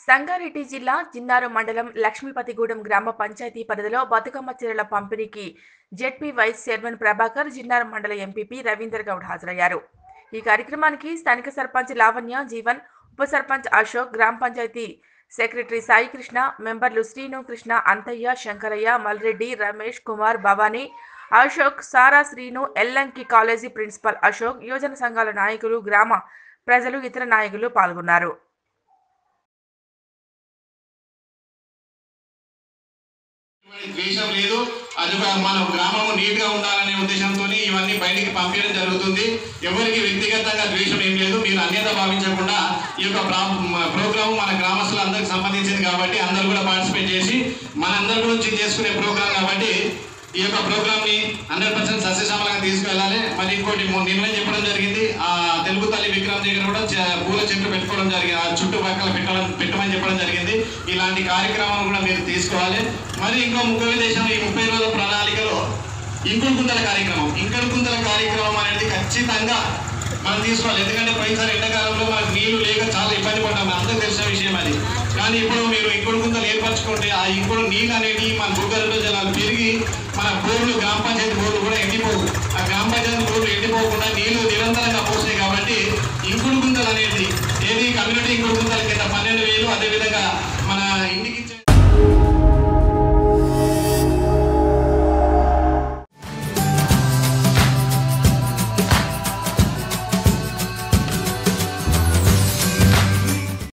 సంగారెడ్డి జిల్లా జిన్నారం మండలం లక్ష్మీపతిగూడెం గ్రామ పంచాయతీ పరిధిలో బతుకమ్మ చీరల పంపిణీకి ZP vice chairman Prabhakar Jinnaram మండల ఎంపీపీ రవీందర్ గౌడ్ హాజరయ్యారు ఈ కార్యక్రమానికి స్థానిక సర్పంచ్ లావణ్య జీవన్ ఉప సర్పంచ్ అశోక్ గ్రామ పంచాయతీ సెక్రటరీ సాయి కృష్ణ మెంబర్లు శ్రీను కృష్ణ అంతయ్య శంకరయ్య మల్రెడ్డి రమేష్ కుమార్ భవానీ అశోక్ సారా శ్రీను ఎల్లంకి కాలేజీ ప్రిన్సిపల్ అశోక్ యువజన సంఘాల నాయకులు గ్రామ ప్రజలు ఇతర నాయకులు పాల్గొన్నారు ఎటువంటి ద్వేషం లేదు అది ఒక మన గ్రామము నీట్ గా ఉండాలనే ఉద్దేశంతో ఇవన్నీ బయటికి పంపించడం జరుగుతుంది ఎవరికి వ్యక్తిగతంగా ద్వేషం ఏం లేదు మీరు అన్యత భావించకుండా ఈ యొక్క ప్రోగ్రామ్ మన గ్రామస్తులందరికి సంబంధించింది కాబట్టి అందరూ కూడా పార్టిసిపేట్ చేసి మనందరి గురించి చేసుకునే ప్రోగ్రామ్ కాబట్టి ఈ యొక్క ప్రోగ్రామ్ ని హండ్రెడ్ పర్సెంట్ సస్యశ్యామలంగా తీసుకెళ్ళాలి మరి ఇంకోటి మొ- నిన్ననే చెప్పడం జరిగింది ఆ తెలుగు తల్లి విగ్రహం దగ్గర కూడా చ- పూల చెట్లు పెట్టుకోవడం జరిగింది ఆ చుట్టుపక్కల పెట్టడం పెట్టమని చెప్పడం జరిగింది ఇలాంటి కార్యక్రమాలు కూడా మీరు తీసుకోవాలి మరి ఇంకో ముఖ్య ఉద్దేశం ఈ ముప్పై రోజుల ప్రణాళికలో ఇంకుడు కుంతల కార్యక్రమం ఇంకుడు కుంతల కార్యక్రమం అనేది ఖచ్చితంగా మనం తీసుకోవాలి ఎందుకంటే పోయినసారి ఎండాకాలంలో మనకు నీళ్లు లేక చాలా ఇబ్బంది పడ్డాం అందరికీ తెలిసిన విషయం అది కానీ ఇప్పుడు మీరు ఇంకుడు కుంతలు ఏర్పరచుకుంటే ఆ ఇంకుడు నీళ్ళు అనేవి మన భూగర్భ జలాలు పెరిగి మన బోర్లు గ్రామ పంచాయతీ బోర్లు కూడా ఎండిపోవు ఆ గ్రామ పంచాయతీ బోర్లు ఎండిపోకుండా నీళ్లు నిరంతరంగా పోసాయి కాబట్టి ఇంకుడు గుంతలు అనేది ఏది కమ్యూనిటీ ఇంకుడు గుంతల కింద పన్నెండు వేలు అదేవిధంగా మన